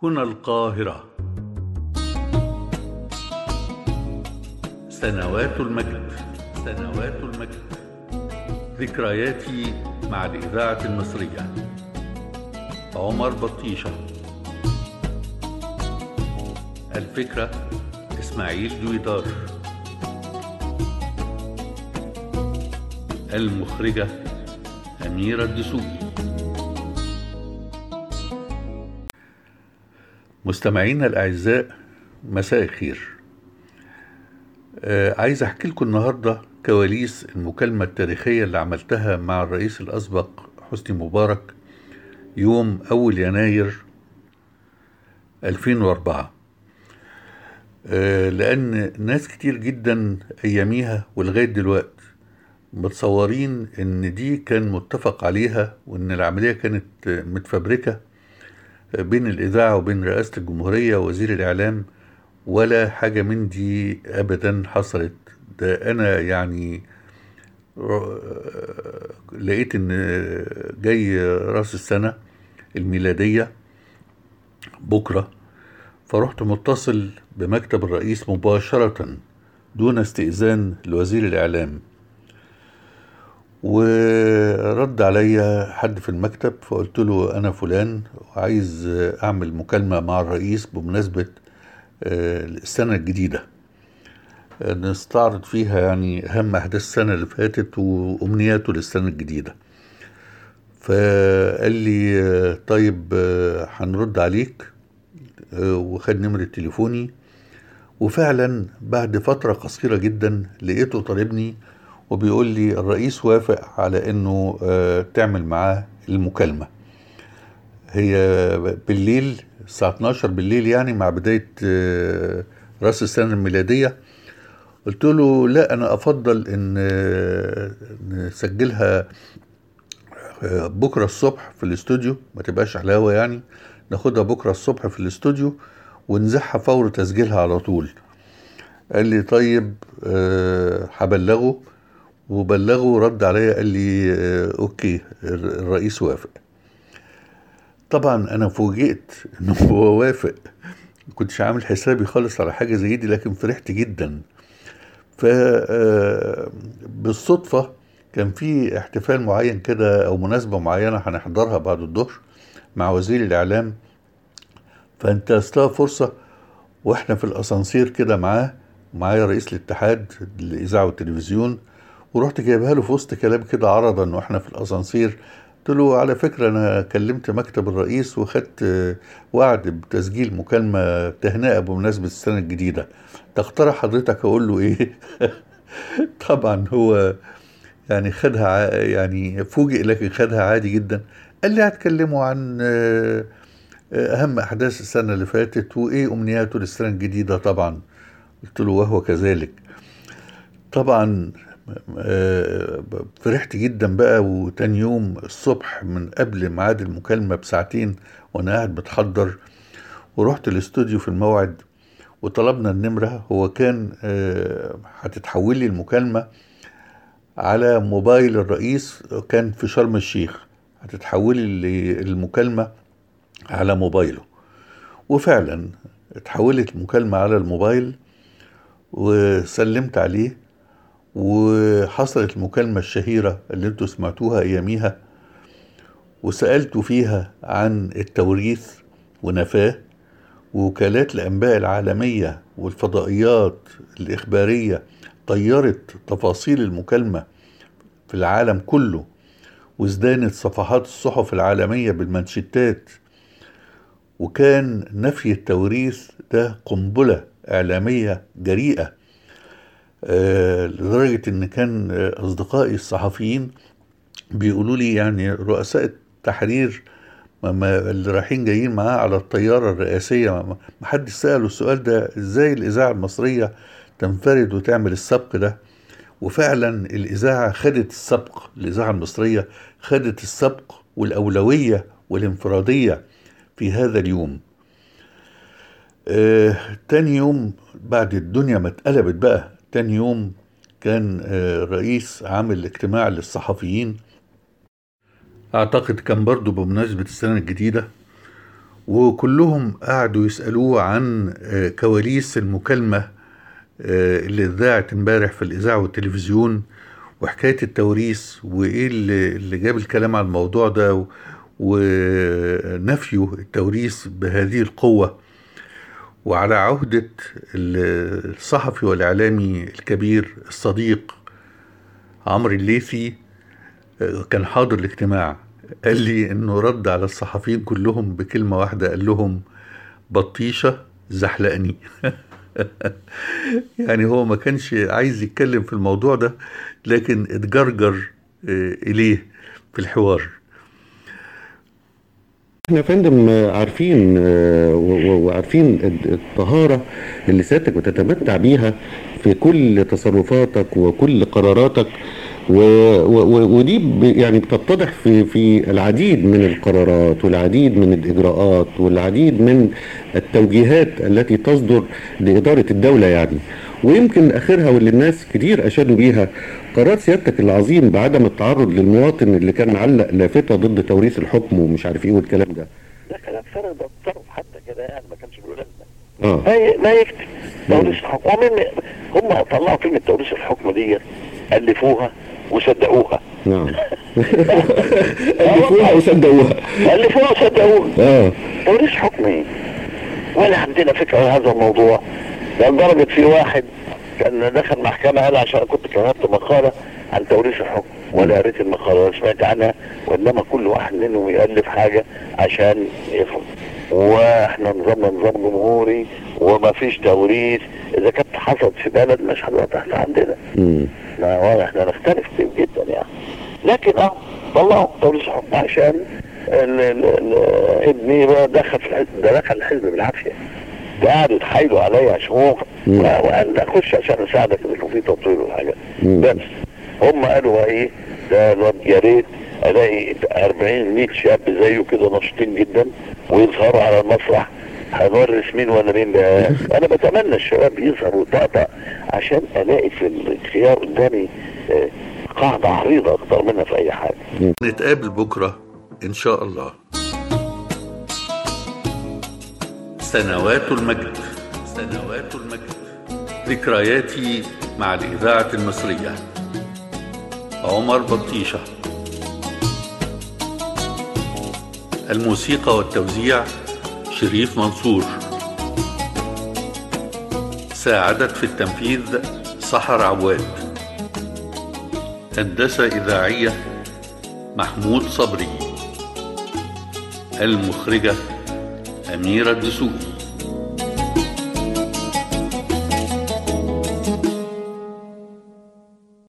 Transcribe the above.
هنا القاهرة سنوات المجد سنوات المجد ذكرياتي مع الإذاعة المصرية عمر بطيشة الفكرة إسماعيل دويدار المخرجة أميرة الدسوقي مستمعينا الأعزاء مساء الخير آه عايز أحكي لكم النهاردة كواليس المكالمة التاريخية اللي عملتها مع الرئيس الأسبق حسني مبارك يوم أول يناير 2004 آه لأن ناس كتير جدا أياميها ولغاية دلوقتي متصورين إن دي كان متفق عليها وإن العملية كانت متفبركة بين الإذاعة وبين رئاسة الجمهورية ووزير الإعلام ولا حاجة من دي أبدا حصلت ده أنا يعني لقيت إن جاي رأس السنة الميلادية بكرة فرحت متصل بمكتب الرئيس مباشرة دون استئذان لوزير الإعلام ورد عليا حد في المكتب فقلت له انا فلان وعايز اعمل مكالمه مع الرئيس بمناسبه السنه الجديده نستعرض فيها يعني اهم احداث السنه اللي فاتت وامنياته للسنه الجديده فقال لي طيب هنرد عليك وخد نمرة تليفوني وفعلا بعد فترة قصيرة جدا لقيته طالبني وبيقول لي الرئيس وافق على انه تعمل معاه المكالمة هي بالليل الساعة 12 بالليل يعني مع بداية رأس السنة الميلادية قلت له لا أنا أفضل إن نسجلها بكرة الصبح في الاستوديو ما تبقاش على الهوا يعني ناخدها بكرة الصبح في الاستوديو ونزحها فور تسجيلها على طول قال لي طيب هبلغه وبلغه رد عليا قال لي اوكي الرئيس وافق طبعا انا فوجئت انه هو وافق ما كنتش عامل حسابي خالص على حاجه زي دي لكن فرحت جدا ف بالصدفه كان في احتفال معين كده او مناسبه معينه هنحضرها بعد الظهر مع وزير الاعلام فانتهزتها فرصه واحنا في الاسانسير كده معاه معايا رئيس الاتحاد الاذاعه والتلفزيون ورحت جايبها له في وسط كلام كده عرضا واحنا في الاسانسير قلت له على فكره انا كلمت مكتب الرئيس وخدت وعد بتسجيل مكالمه تهنئه بمناسبه السنه الجديده تقترح حضرتك اقول له ايه طبعا هو يعني خدها يعني فوجئ لكن خدها عادي جدا قال لي هتكلموا عن اهم احداث السنه اللي فاتت وايه امنياته للسنه الجديده طبعا قلت له وهو كذلك طبعا فرحت جدا بقى وتاني يوم الصبح من قبل ميعاد المكالمة بساعتين وانا قاعد بتحضر ورحت الاستوديو في الموعد وطلبنا النمرة هو كان هتتحول لي المكالمة على موبايل الرئيس كان في شرم الشيخ هتتحول لي المكالمة على موبايله وفعلا اتحولت المكالمة على الموبايل وسلمت عليه وحصلت المكالمة الشهيرة اللي انتوا سمعتوها اياميها وسألت فيها عن التوريث ونفاه ووكالات الأنباء العالمية والفضائيات الإخبارية طيرت تفاصيل المكالمة في العالم كله وازدانت صفحات الصحف العالمية بالمانشيتات وكان نفي التوريث ده قنبلة إعلامية جريئة آه لدرجة إن كان أصدقائي الصحفيين بيقولوا لي يعني رؤساء التحرير ما اللي رايحين جايين معاه على الطيارة الرئاسية ما حدش سأله السؤال ده إزاي الإذاعة المصرية تنفرد وتعمل السبق ده وفعلا الإذاعة خدت السبق الإذاعة المصرية خدت السبق والأولوية والانفرادية في هذا اليوم آه تاني يوم بعد الدنيا ما اتقلبت بقى تاني يوم كان آه رئيس عامل اجتماع للصحفيين اعتقد كان برضو بمناسبة السنة الجديدة وكلهم قعدوا يسألوه عن آه، كواليس المكالمة آه، اللي اتذاعت امبارح في الإذاعة والتلفزيون وحكاية التوريث وإيه اللي اللي جاب الكلام عن الموضوع ده و- ونفيه التوريث بهذه القوة وعلى عهدة ال- الصحفي والإعلامي الكبير الصديق عمرو الليثي آه، كان حاضر الاجتماع قال لي انه رد على الصحفيين كلهم بكلمة واحدة قال لهم بطيشة زحلقني يعني هو ما كانش عايز يتكلم في الموضوع ده لكن اتجرجر آه، إليه في الحوار احنا يا فندم آه، عارفين آه، و- و- وعارفين الد- الطهارة اللي سيادتك بتتمتع بيها في كل تصرفاتك وكل قراراتك و و و ودي ب- يعني بتتضح في في العديد من القرارات والعديد من الإجراءات والعديد من التوجيهات التي تصدر لإدارة الدولة يعني ويمكن آخرها واللي الناس كتير أشادوا بيها قرار سيادتك العظيم بعدم التعرض للمواطن اللي كان معلق لافتة ضد توريث الحكم ومش عارف ايه والكلام ده ده كلام فارغ ده تصرف حتى كده يعني ما كانش له لازمه اه ما ي- ما يكتب توريث الحكم ومن هم طلعوا كلمه توريث الحكم دي الفوها وصدقوها نعم ألفوها وصدقوها الفوها وصدقوها اه توريث حكم ايه؟ ولا عندنا فكره عن هذا الموضوع ده لدرجه في واحد كان دخل محكمه قال عشان كنت كتبت مقاله عن توريث الحكم ولا قريت المقاله ولا سمعت عنها وانما كل واحد منهم يالف حاجه عشان يفهم واحنا نظامنا نظام جمهوري وما فيش توريث اذا كانت حصلت في بلد مش هتحصل عندنا مم. لا والله احنا نختلف كتير جدا يعني لكن اه طلعوا توريث الحكم عشان ال- ال- ال- ابني بقى دخل في الحزب ده دخل الحزب بالعافيه ده قعدوا يتحايلوا عليا شهور مم. وقال لي اخش عشان اساعدك اذا كان في تطوير وحاجه مم. بس هم قالوا بقى ايه ده الواد يا ريت الاقي 40 100 شاب زيه كده نشيطين جدا ويظهروا على المسرح هنورث مين ولا مين ده انا بتمنى الشباب يظهروا طقطق عشان الاقي في الخيار قدامي آه، قاعده عريضه اختار منها في اي حاجه نتقابل بكرة إن شاء الله سنوات المجد سنوات المجد ذكرياتي مع الإذاعة المصرية عمر بطيشة الموسيقى والتوزيع شريف منصور ساعدت في التنفيذ سحر عواد هندسة إذاعية محمود صبري المخرجة أميرة الدسوقي